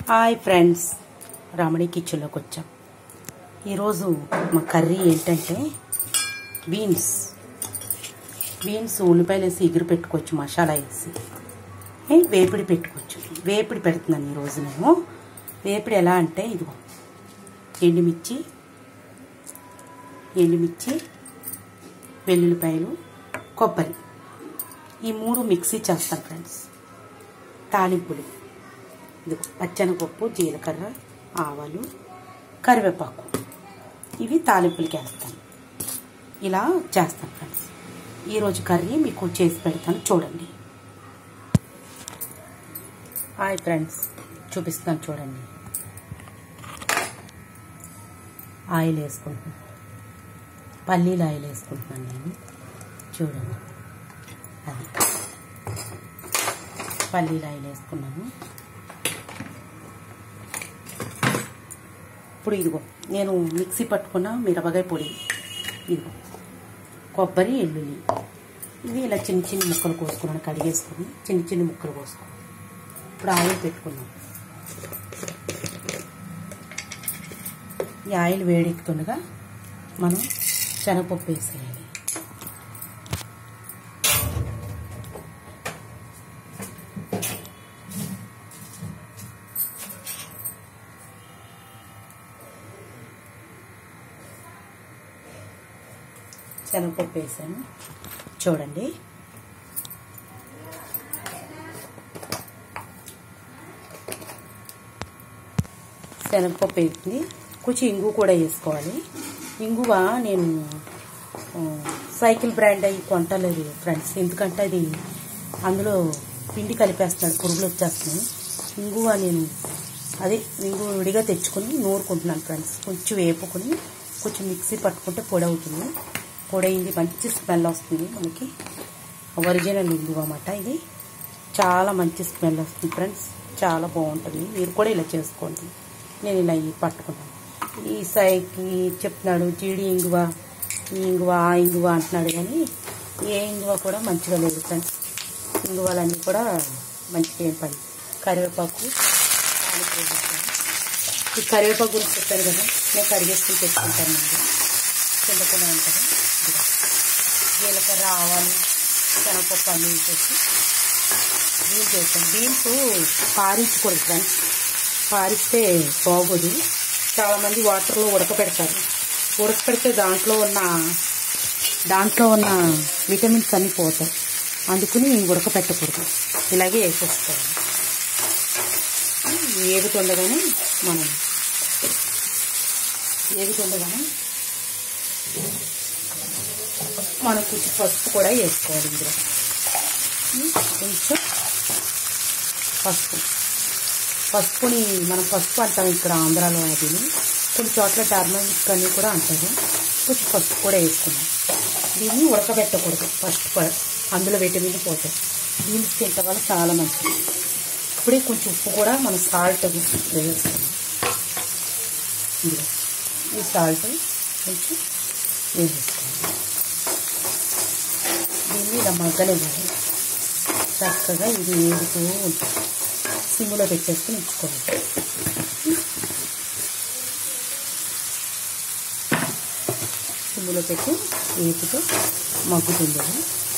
Hi friends రమణి కిచెన్లోకి వచ్చాం ఈరోజు మా కర్రీ ఏంటంటే బీన్స్ బీన్స్ ఉల్లిపాయలు వేసి ఎగురు పెట్టుకోవచ్చు మసాలా వేసి ఏ, వేపిడి పెట్టుకోవచ్చు వేపిడి పెడుతున్నాను ఈరోజు నేను వేపిడి ఎలా అంటే ఇదిగో ఎండుమిర్చి ఎండుమిర్చి వెల్లుల్లిపాయలు కొబ్బరి ఈ మూడు మిక్సీ చేస్తాను ఫ్రెండ్స్ తాలింపులు ఇది పచ్చనపప్పు జీలకర్ర ఆవాలు కరివేపాకు ఇవి తాలింపులకి వేస్తాను ఇలా చేస్తాను ఫ్రెండ్స్ ఈరోజు కర్రీ మీకు చేసి పెడతాను చూడండి హాయ్ ఫ్రెండ్స్ చూపిస్తాను చూడండి ఆయిల్ వేసుకుంటున్నాను పల్లీల ఆయిల్ వేసుకుంటున్నాను నేను చూడండి అది పల్లీల ఆయిల్ వేసుకున్నాను ఇప్పుడు ఇదిగో నేను మిక్సీ పట్టుకున్న మిరపకాయ పొడి ఇదిగో కొబ్బరి ఎల్లుల్లి ఇది ఇలా చిన్న చిన్న ముక్కలు కోసుకున్నాను కడిగేసుకుని చిన్న చిన్న ముక్కలు కోసుకున్నాను ఇప్పుడు ఆయిల్ పెట్టుకున్నాం ఈ ఆయిల్ వేడెక్కుతుండగా మనం శనగపప్పు వేసేయాలి శనగపప్పు వేసాను చూడండి శనగపప్పు వేసింది కొంచెం ఇంగు కూడా వేసుకోవాలి ఇంగువ నేను ఆ, సైకిల్ బ్రాండ్ అయ్యి కొంటలేదు ఫ్రెండ్స్ ఎందుకంటే అది అందులో పిండి కలిపేస్తున్నాడు పురుగులు వచ్చేస్తున్నాయి ఇంగువ నేను అదే ఇంగు విడిగా తెచ్చుకొని నూరుకుంటున్నాను ఫ్రెండ్స్ కొంచెం వేపుకొని కొంచెం మిక్సీ పట్టుకుంటే పొడి అవుతుంది పొడి అయింది మంచి స్మెల్ వస్తుంది మనకి ఒరిజినల్ ఇంగువ అన్నమాట ఇది చాలా మంచి స్మెల్ వస్తుంది ఫ్రెండ్స్ చాలా బాగుంటుంది మీరు కూడా ఇలా చేసుకోండి నేను ఇలా ఇవి పట్టుకున్నాను ఈ సైకి చెప్తున్నాడు జీడి ఇంగువ ఈ ఇంగువ ఆ ఇంగువ అంటున్నాడు కానీ ఏ ఇంగువ కూడా మంచిగా లేదు ఫ్రెండ్స్ ఇంగువలన్నీ కూడా మంచిగా ఏం పని కరివేపాకు తాలింపు వేసేస్తాను. ఈ కరివేపాకు గురించి చెప్పాను కదా నేను కడిగేసుకుని తెచ్చుకుంటాను అండి చింతకుండా ఉంటుంది ఇదిగో. జీలకర్ర ఆవాలు శనగపప్పు అన్నీ వేసేసి బీన్స్ వేసాను బీన్స్ పారించకూడదు ఫ్రెండ్స్ పారిస్తే బాగోదు చాలామంది వాటర్లో ఉడకపెడతారు ఉడకపెడితే దాంట్లో ఉన్న దాంట్లో ఉన్న విటమిన్స్ అన్నీ పోతాయి అందుకని ఉడకపెట్టకూడదు ఇలాగే వేసేసుకోవాలి ఏగుతుండగానే మనం ఏగుతుండగానే మనం కొంచెం పసుపు కూడా వేసుకోవాలి ఇందులో కొంచెం పసుపు పసుపుని మనం పసుపు అంటాం ఇక్కడ ఆంధ్రాలో అది కొన్ని చోట్ల టర్మరిక్ అని కూడా అంటారు కొంచెం పసుపు కూడా వేసుకున్నాం దీన్ని ఉడకబెట్టకూడదు ఫస్ట్ ప- అందులో విటమిన్ పోతాయి దీన్ని తింటే వల్ల చాలా మంచిది ఇప్పుడే కొంచెం ఉప్పు కూడా మనం సాల్ట్ వేసుకున్నాం ఇందులో ఈ సాల్ట్ కొంచెం వేసేసుకోవాలి దీన్ని ఇలా మగ్గనివ్వాలి చక్కగా ఇది వేగుతూ ఉంటుంది సిమ్లో పెట్టేసుకుని ఉంచుకోవాలి సిమ్లో పెట్టి వేపుతో మగ్గుతుంది అది.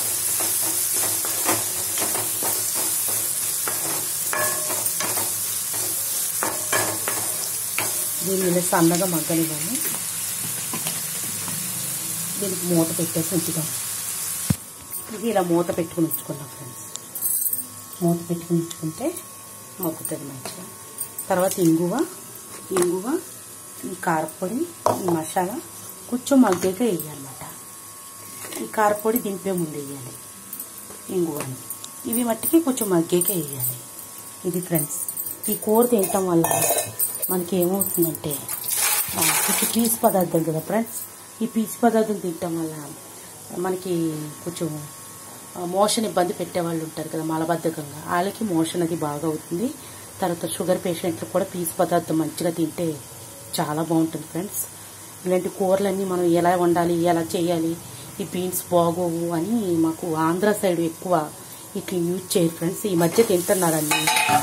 దీన్ని ఇలా సన్నగా మగ్గనివ్వాలి దీనికి మూత పెట్టేసి ఉంచుదాం ఇది ఇలా మూత పెట్టుకుని ఉంచుకున్నాం ఫ్రెండ్స్ మూత పెట్టుకుని ఉంచుకుంటే మగ్గుతుంది మంచిగా తర్వాత ఇంగువ ఇంగువ ఈ కారపొడి ఈ మసాలా కొంచెం మగ్గాక వేయాలన్నమాట ఈ కారపొడి దింపే ముందు వేయాలి ఇంగువని ఇవి మట్టికి కొంచెం మగ్గాక వేయాలి ఇది ఫ్రెండ్స్ ఈ కూర తినటం వల్ల మనకి ఏమవుతుందంటే ఆ, కొంచెం పీచు పదార్థం కదా ఫ్రెండ్స్ ఈ పీచు పదార్థం తినటం వల్ల మనకి కొంచెం ఆ, మోషన్ ఇబ్బంది పెట్టే వాళ్ళు ఉంటారు కదా మలబద్ధకంగా వాళ్ళకి మోషన్ అది బాగా అవుతుంది తర్వాత షుగర్ పేషెంట్లు కూడా పీచు పదార్థం మంచిగా తింటే చాలా బాగుంటుంది ఫ్రెండ్స్ ఇలాంటి కూరలన్నీ మనం ఎలా వండాలి ఎలా చేయాలి ఈ బీన్స్ బాగోవు అని మాకు ఆంధ్ర సైడ్ ఎక్కువ ఇట్లా యూజ్ చేయరు ఫ్రెండ్స్ ఈ మధ్య తింటున్నారండి ఈ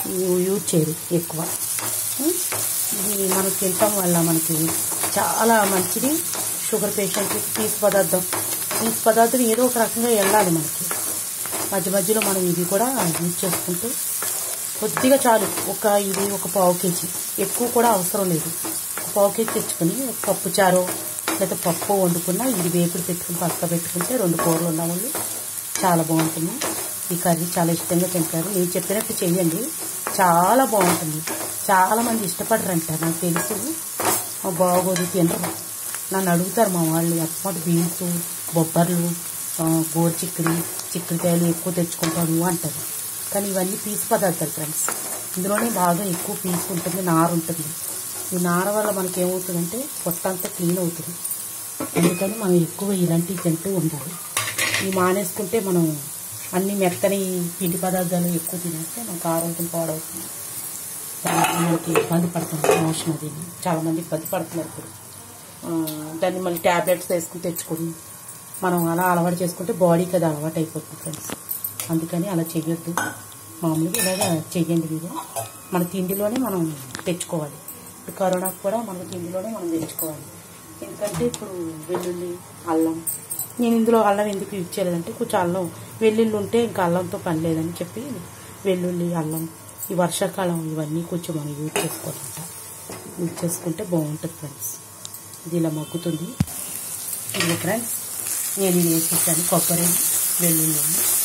యూ- యూజ్ చేయరు ఎక్కువ ఉం? ఇది మనం తినటం వల్ల మనకి చాలా మంచిది షుగర్ పేషెంట్కి పీసు పదార్థం పీసు పదార్థం ఏదో ఒక రకంగా వెళ్ళాలి మనకి మధ్య మధ్యలో మనం ఇది కూడా యూజ్ చేసుకుంటూ కొద్దిగా చాలు ఒక ఇది ఒక పావు కేజీ ఎక్కువ కూడా అవసరం లేదు ఒక పావు కేజీ తెచ్చుకొని ఒక పప్పు చారు లేదా పప్పు వండుకున్నా ఇది వేపుడు పెట్టుకుని పక్క పెట్టుకుంటే రెండు కూరలు ఉన్న వాళ్ళు చాలా బాగుంటుంది ఈ కర్రీ చాలా ఇష్టంగా తింటారు నేను చెప్పినట్టు చెయ్యండి చాలా బాగుంటుంది చాలా మంది ఇష్టపడరు అంటారు నాకు తెలుసు "ఆ, బాగోదు తినరు నన్ను అడుగుతారు మా వాళ్ళు అప్పటి బీన్స్ బొబ్బర్లు ఆ, గోరు చిక్కుడు చిక్కుడుకాయలు ఎక్కువ తెచ్చుకుంటాను అంటారు కానీ ఇవన్నీ పీసు పదార్థాలు ఫ్రెండ్స్ ఇందులోనే బాగా ఎక్కువ పీసు ఉంటుంది నార ఉంటుంది ఈ నార వల్ల మనకి ఏమవుతుందంటే పొట్ట అంతా క్లీన్ అవుతుంది అందుకని మనం ఎక్కువ ఇలాంటివి తింటూ ఉండాలి ఇవి మానేసుకుంటే మనం అన్ని మెత్తని పిండి పదార్థాలు ఎక్కువ తినేస్తే మనకు ఆరోగ్యం పాడవుతుంది దానికి మనకి ఇబ్బంది పడుతుంది మోషన్ అది చాలా మంది ఇబ్బంది పడుతున్నారు ఇప్పుడు ఆ, దాన్ని మళ్ళీ ట్యాబ్లెట్స్ వేసుకుని తెచ్చుకొని మనం అలా అలవాటు చేసుకుంటే బాడీకి అది అలవాటు అయిపోతుంది ఫ్రెండ్స్ అందుకని అలా చెయ్యొద్దు మామూలుగా ఇలాగా చెయ్యండి మీరు మన తిండిలోనే మనం తెచ్చుకోవాలి ఇప్పుడు కరోనాకు కూడా మన తిండిలోనే మనం తెచ్చుకోవాలి ఎందుకంటే ఇప్పుడు వెల్లుల్లి అల్లం నేను ఇందులో అల్లం ఎందుకు యూజ్ చేయలేదంటే కొంచెం అల్లం వెల్లుల్లి ఉంటే ఇంకా అల్లంతో పని లేదని చెప్పి వెల్లుల్లి అల్లం ఈ వర్షాకాలం ఇవన్నీ కొంచెం మనం యూజ్ చేసుకోవాలంట యూజ్ చేసుకుంటే బాగుంటుంది ఫ్రెండ్స్ ఇది ఇలా మగ్గుతుంది ఇది ఫ్రెండ్స్ నేను ఇది వేసేసాను కొబ్బరి వెల్లుల్లి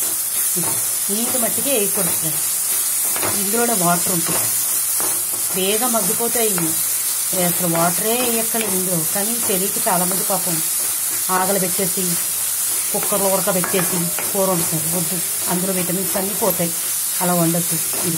నీటి మట్టికి వేయకూడదు ఫ్రెండ్స్ ఇందులోనే వాటర్ ఉంటుంది వేగా మగ్గిపోతాయి ఇవి అసలు వాటరే వేయక్కలేదు ఇందులో కానీ తెలియక చాలామంది పాపం ఆగలు పెట్టేసి కుక్కర్లో ఉడకబెట్టేసి కూర వండుతారు వద్దు అందులో విటమిన్స్ అన్నీ పోతాయి అలా వండొద్దు ఇది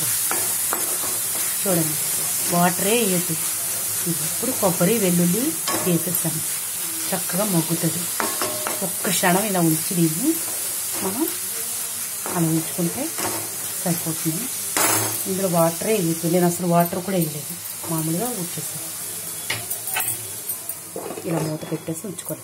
చూడండి వాటరే వేయద్దు ఇది ఇప్పుడు కొబ్బరి వెల్లుల్లి వేసేస్తాను చక్కగా మగ్గుతుంది ఒక్క క్షణం ఇలా ఉంచి దీన్ని మనం అలా ఉంచుకుంటే సరిపోతుంది ఇందులో వాటరే వేయద్దు నేను అసలు వాటర్ కూడా వేయలేదు మామూలుగా ఉంచేస్తాను ఇలా మూత పెట్టేసి ఉంచుకోండి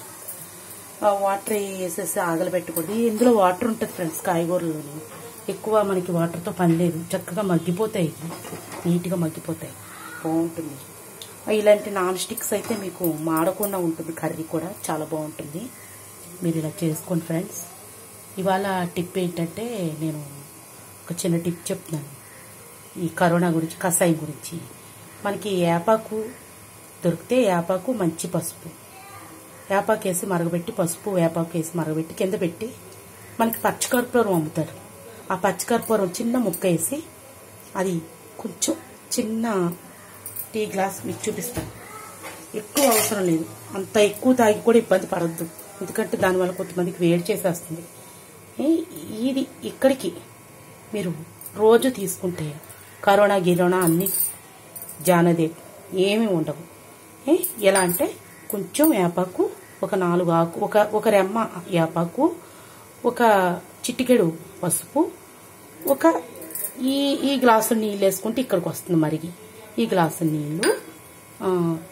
ఆ వాటర్ వేసేసి ఆగలు పెట్టకూడదు ఇందులో వాటర్ ఉంటుంది ఫ్రెండ్స్ కాయగూరలోని ఎక్కువ మనకి వాటర్తో పని లేదు చక్కగా మగ్గిపోతాయి ఇవి. నీట్గా మగ్గిపోతాయి బాగుంటుంది ఇలాంటి నాన్ స్టిక్స్ అయితే మీకు మాడకుండా ఉంటుంది కర్రీ కూడా చాలా బాగుంటుంది మీరు ఇలా చేసుకోండి ఫ్రెండ్స్ ఇవాళ టిప్ ఏంటంటే నేను ఒక చిన్న టిప్ చెప్తున్నాను ఈ కరోనా గురించి కషాయం గురించి మనకి యాపాకు దొరికితే యాపాకు మంచి పసుపు వేపాకు వేసి మరగబెట్టి పసుపు వేపాకు వేసి మరగబెట్టి కింద పెట్టి మనకి పచ్చికర్పూరం అమ్ముతారు ఆ పచ్చికర్పూరం చిన్న ముక్క వేసి అది కొంచెం చిన్న టీ గ్లాస్ మీకు చూపిస్తాను ఎక్కువ అవసరం లేదు అంత ఎక్కువ తాగి కూడా ఇబ్బంది పడద్దు ఎందుకంటే దానివల్ల కొంతమందికి వేడి చేసేస్తుంది ఏ, ఇది ఇక్కడికి మీరు రోజు తీసుకుంటే కరోనా గిరోనా అన్నీ జానదే ఏమీ ఉండవు ఏ, ఎలా అంటే కొంచెం వేపాకు ఒక నాలుగు ఆకు ఒక ఒక రెమ్మ వేపాకు ఒక చిటికెడు పసుపు ఒక ఈ ఈ గ్లాసు నీళ్ళు వేసుకుంటే ఇక్కడికి వస్తుంది మరిగి ఈ గ్లాసు నీళ్ళు ఆ,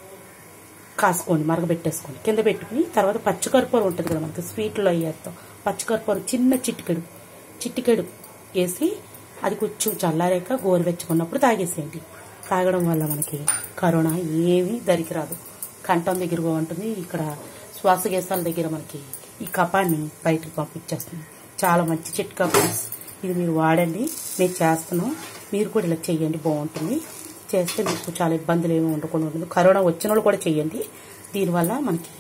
కాసుకోండి మరగబెట్టేసుకోండి కింద పెట్టుకుని తర్వాత పచ్చికర్పూరం ఉంటుంది కదా మనకి స్వీట్లో అయ్యేస్తాం పచ్చికర్పూరం చిన్న చిటికెడు చిటికెడు వేసి అది కొంచెం చల్లారాక గోరువెచ్చుకున్నప్పుడు తాగేసేయండి తాగడం వల్ల మనకి కరోనా ఏమీ దరికి రాదు కంఠం దగ్గర ఉంటుంది ఇక్కడ శ్వాసగేశాల దగ్గర మనకి ఈ కపాన్ని బయటకు పంపించేస్తుంది చాలా మంచి చిట్కా ఫ్రెండ్స్ ఇది మీరు వాడండి మేము చేస్తున్నాం మీరు కూడా ఇలా చేయండి బాగుంటుంది చేస్తే మీకు చాలా ఇబ్బందులు ఏమీ ఉండకుండా ఉంటుంది కరోనా వచ్చిన వాళ్ళు కూడా చేయండి దీనివల్ల మనకి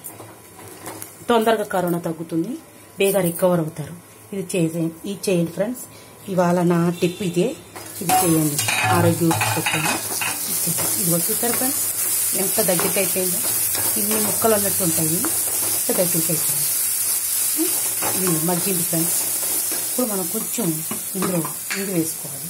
తొందరగా కరోనా తగ్గుతుంది బేగా రికవర్ అవుతారు ఇది చేసేయండి ఇది చేయండి ఫ్రెండ్స్ ఇవాళ నా టిప్ ఇదే ఇది చేయండి ఆరోగ్య చెప్పండి ఇది చూసారు ఫ్రెండ్స్ ఎంత దగ్గరికి అయిపోయిందో ఇన్ని ముక్కలు అన్నట్టు ఉంటాయి ఎంత దగ్గరికి అయిపోయింది ఇది మగ్గింది ఫ్రెండ్స్ ఇప్పుడు మనం కొంచెం ఇందులో ఇందు వేసుకోవాలి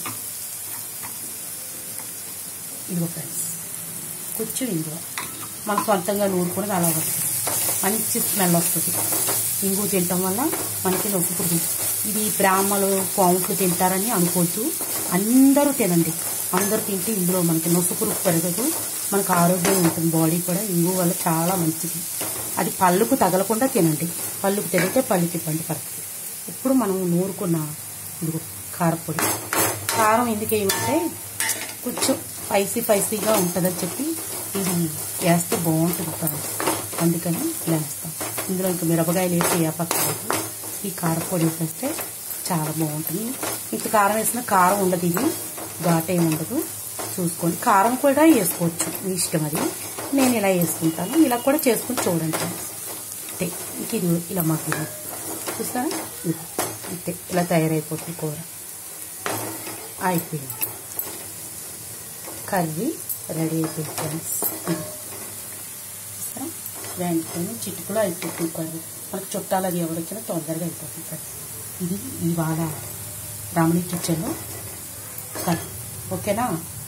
ఇదిగో ఫ్రెండ్స్ కొంచెం ఇంగువ మన సొంతంగా నూరుకున్నది అలా వస్తుంది మంచి స్మెల్ వస్తుంది ఇంగు తినటం వల్ల మనకి నొప్పి పురుగు ఇది బ్రాహ్మలు పాముట్లు తింటారని అనుకోవద్దు అందరూ తినండి అందరూ తింటే ఇందులో మనకి నొప్పి పురుగు పెరగదు మనకు ఆరోగ్యం ఉంటుంది బాడీ కూడా ఇంగు వల్ల చాలా మంచిది అది పళ్ళుకు తగలకుండా తినండి పళ్ళుకు తిరిగితే పళ్ళుకి ఇబ్బంది పడుతుంది ఇప్పుడు మనం నూరుకున్న ఇదిగో కారపొడి కారం ఎందుకు వేయమంటే కొంచెం స్పైసీ స్పైసీగా ఉంటుందని చెప్పి ఇది వేస్తే బాగుంటుంది ఫ్రెండ్స్ అందుకని ఇలా వేస్తాం ఇందులో ఇంకా మిరపకాయలు వేసి వేపక్కలేదు ఈ కారపొడి వేసేస్తే చాలా బాగుంటుంది ఇంత కారం వేసిన కారం ఉండదు ఇది ఘాట్ ఏమి ఉండదు చూసుకోండి కారం కూడా వేసుకోవచ్చు మీ ఇష్టం అది నేను ఇలా వేసుకుంటాను ఇలా కూడా చేసుకుని చూడండి ఫ్రెండ్స్ అంతే ఇంక ఇది ఇలా మగ్గుతుంది చూస్తారా ఇది అంతే ఇలా తయారైపోతుంది కూర అయిపోయింది కర్రీ రెడీ అయిపోయింది ఫ్రెండ్స్ ఇది చూస్తారా వెంటనే చిటుకులో అయిపోతుంది కర్రీ మనకు చుట్టాలు అది ఎవరికైనా తొందరగా అయిపోతుంది ఫ్రెండ్స్ ఇది ఇవాళ రామణి కిచెన్లో కర్రీ ఓకేనా